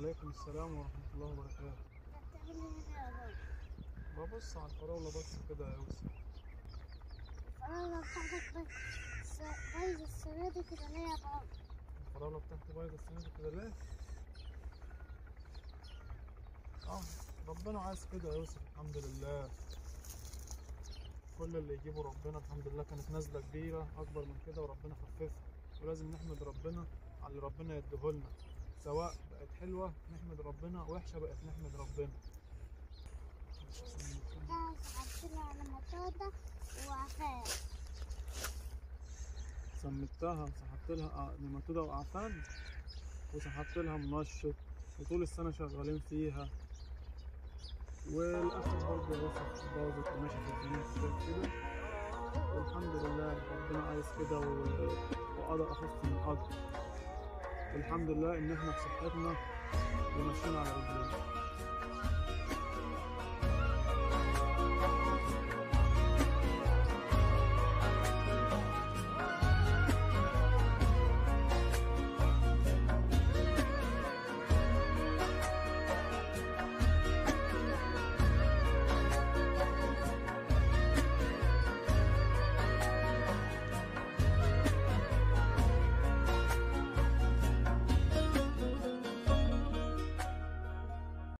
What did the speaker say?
وعليكم السلام ورحمة الله وبركاته بتعمل هنا يا بابا ببص على الفراولة بس كده يا يوسف الفراولة بتاعتك بس بايظة السنة دي كده ليه يا بابا؟ الفراولة بتاعتي بايظة السنة دي كده ليه؟ اه ربنا عايز كده يا يوسف الحمد لله كل اللي يجيبه ربنا الحمد لله كانت نازلة كبيرة أكبر من كده وربنا خففها ولازم نحمد ربنا على اللي ربنا يديهولنا سواء بقت حلوة نحمد ربنا وحشة بقت نحمد ربنا ده سحبت لها على مطاطة وعفان سمتها سحبت لها نيماتودا وأعفان وسحبت لها منشط وطول السنة شغالين فيها والآخر برضه يوسف باظت وماشي في الجنين كده والحمد لله ربنا عايز كده و- وقدر أخف من قدر والحمد لله إن إحنا بصحتنا وماشيين على رجلينا